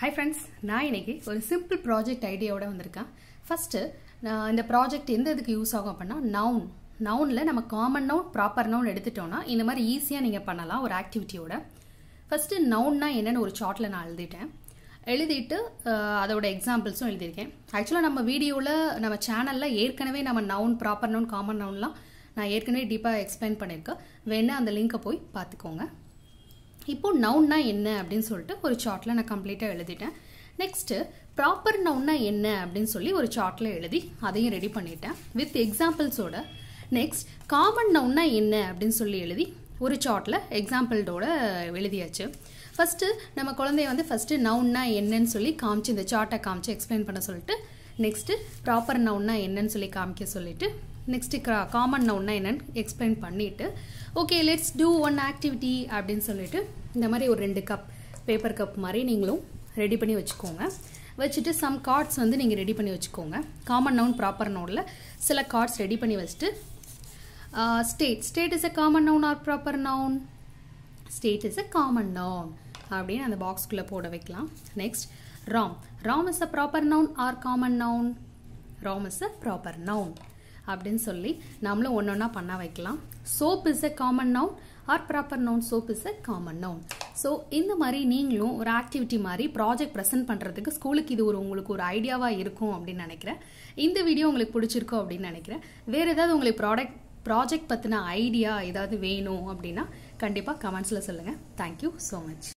hi friends நான் இன்னைக்கு ஒரு சிம்பிள் ப்ராஜெக்ட் ஐடியாவோட வந்திருக்கேன் ஃபஸ்ட்டு நான் இந்த ப்ராஜெக்ட் எந்த இதுக்கு யூஸ் ஆகும் அப்படின்னா நவுன் நவுனில் நம்ம காமன் நவுன் ப்ராப்பர் நவுன் எடுத்துட்டோம்னா இந்த மாதிரி ஈஸியாக நீங்கள் பண்ணலாம் ஒரு ஆக்டிவிட்டியோட ஃபஸ்ட்டு நவுன்னா என்னென்னு ஒரு சார்ட்டில் நான் எழுதிட்டேன் எழுதிட்டு அஹ், அதோட எக்ஸாம்பிள்ஸும் எழுதியிருக்கேன் ஆக்சுவலாக நம்ம வீடியோவில் நம்ம சேனலில் ஏற்கனவே நம்ம நவுன் ப்ராப்பர் நவுன் காமன் நவுன்லாம் நான் ஏற்கனவே டீப்பாக எக்ஸ்பிளைன் பண்ணியிருக்கேன் வேணா அந்த லிங்கை போய் பார்த்துக்கோங்க இப்போ நவுன்னா என்ன அப்படின்னு சொல்லிட்டு ஒரு சார்ட்டில் நான் கம்ப்ளீட்டாக எழுதிட்டேன் நெக்ஸ்ட்டு ப்ராப்பர் நவுன்னா என்ன அப்படின்னு சொல்லி ஒரு சார்ட்டில் எழுதி அதையும் ரெடி பண்ணிட்டேன் வித் எக்ஸாம்பிள்ஸோட நெக்ஸ்ட் காமன் நவுன்னா என்ன அப்படின்னு சொல்லி எழுதி ஒரு சார்ட்டில் எக்ஸாம்பிள்டோட எழுதியாச்சு ஃபஸ்ட்டு நம்ம குழந்தைய வந்து ஃபஸ்ட்டு நவுன்னா என்னன்னு சொல்லி காமிச்சு இந்த சார்ட்டை காமிச்சு எக்ஸ்பிளைன் பண்ண சொல்லிட்டு நெக்ஸ்ட்டு ப்ராப்பர் நவுன்னா என்னன்னு சொல்லி காமிக்க சொல்லிட்டு நெக்ஸ்ட்டு காமன் நவுன்னா என்னன்னு எக்ஸ்பிளைன் பண்ணிவிட்டு okay let's do one activity அப்படின்னு சொல்லிட்டு இந்த மாதிரி ஒரு ரெண்டு கப் பேப்பர் கப் மாதிரி நீங்களும் ரெடி பண்ணி வச்சுக்கோங்க வச்சுட்டு சம் கார்ட்ஸ் வந்து நீங்கள் ரெடி பண்ணி வச்சுக்கோங்க காமன் நவுன் ப்ராப்பர் நவுனில் சில கார்ட்ஸ் ரெடி பண்ணி வச்சுட்டு state state is a common noun or proper noun state is a common noun அப்படின்னு அந்த பாக்ஸ்குள்ளே போட வைக்கலாம் next Ram Ram is a proper noun or common noun Ram is a proper noun அப்படின்னு சொல்லி நம்மளும் ஒன்று ஒன்றா பண்ண வைக்கலாம் soap is a common noun or proper noun soap is a common noun so இந்த மாதிரி நீங்களும் ஒரு ஆக்டிவிட்டி மாதிரி ப்ராஜெக்ட் ப்ரெசென்ட் பண்ணுறதுக்கு ஸ்கூலுக்கு இது ஒரு உங்களுக்கு ஒரு ஐடியாவாக இருக்கும் அப்படின்னு நினைக்கிறேன் இந்த வீடியோ உங்களுக்கு பிடிச்சிருக்கும் அப்படின்னு நினைக்கிறேன் வேறு ஏதாவது உங்களுக்கு ப்ராடக்ட் ப்ராஜெக்ட் பற்றின ஐடியா ஏதாவது வேணும் அப்படின்னா கண்டிப்பாக கமெண்ட்ஸில் சொல்லுங்கள் தேங்க்யூ ஸோ மச்